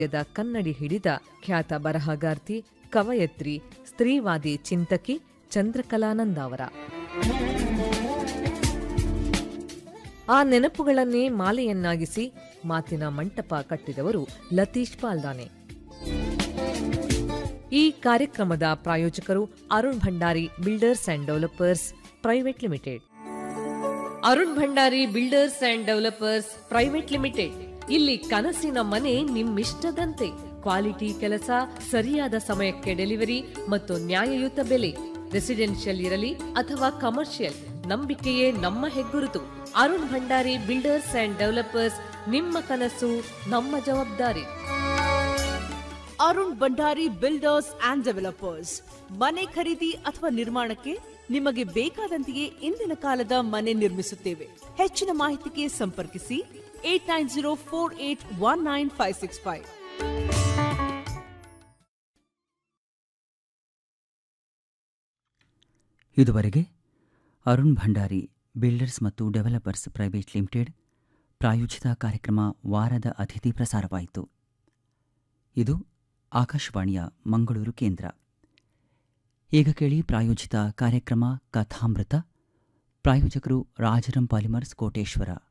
the ಕನ್ನಡಿ ಹಿಡಿದ ಖ್ಯಾತ ಬರಹಗಾರ್ತಿ ಕವಯತ್ರಿ ಸ್ತ್ರೀವಾದಿ ಚಿಂತಕಿ ಚಂದ್ರಕಲಾನಂದ ಅವರ ಆ ನೆನಪುಗಳನ್ನೇ ಮಾಲೆಯನ್ನಾಗಿಸಿ ಮಾತಿನ ಮಂಟಪ ಕಟ್ಟಿದವರು ಲತೀಶ್ ಪಾಲ್ದಾನೆ ಈ ಕಾರ್ಯಕ್ರಮದ ಪ್ರಾಯೋಜಕರು Arun Bhandari builders and developers private limited Arun Bhandari builders and developers private limited ಇಲ್ಲಿ ಕನಸಿನ ಮನೆ ನಿಮ್ಮಿಷ್ಟದಂತೆ ಕ್ವಾಲಿಟಿ ಕೆಲಸ ಸರಿಯಾದ ಸಮಯಕ್ಕೆ ಡೆಲಿವರಿ ಮತ್ತು ನ್ಯಾಯಯುತ ಬೆಲೆ ರೆಸಿಡೆನ್ಷಿಯಲ್ ಇರಲಿ ಅಥವಾ ಕಮರ್ಷಿಯಲ್ ನಂಬಿಕೆಯೇ ನಮ್ಮ ಹೆಗ್ಗುರುತು Arun Bhandari builders and developers ನಿಮ್ಮ ಕನಸು ನಮ್ಮ ಜವಾಬ್ದಾರಿ Arun Bhandari builders and developers ಮನೆ ಖರೀದಿ ಅಥವಾ ನಿರ್ಮಾಣಕ್ಕೆ ನಿಮಗೆ ಬೇಕಾದಂತೆಯೇ ಇಂದಿನ ಕಾಲದ ಮನೆ ನಿರ್ಮಿಸುತ್ತೇವೆ ಹೆಚ್ಚಿನ ಮಾಹಿತಿಗೆ ಸಂಪರ್ಕಿಸಿ eight nine zero four eight one nine five six five ಇದುವರೆಗೆ ಅರುಣ್ ಭಂಡಾರಿ ಬಿಲ್ಡರ್ಸ್ ಮತ್ತು ಡೆವಲಪರ್ಸ್ ಪ್ರೈವೇಟ್ ಲಿಮಿಟೆಡ್ ಪ್ರಾಯೋಜಿತ ಕಾರ್ಯಕ್ರಮ ವಾರದ ಅತಿಥಿ ಪ್ರಸಾರವಾಯಿತು ಇದು ಆಕಾಶವಾಣಿಯ ಮಂಗಳೂರು ಕೇಂದ್ರ ಈಗ ಕೇಳಿ ಪ್ರಾಯೋಜಿತ ಕಾರ್ಯಕ್ರಮ ಕಥಾಮೃತ ಪ್ರಾಯೋಜಕರು ರಾಜರಂ ಪಾಲಿಮರ್ಸ್ ಕೋಟೇಶ್ವರ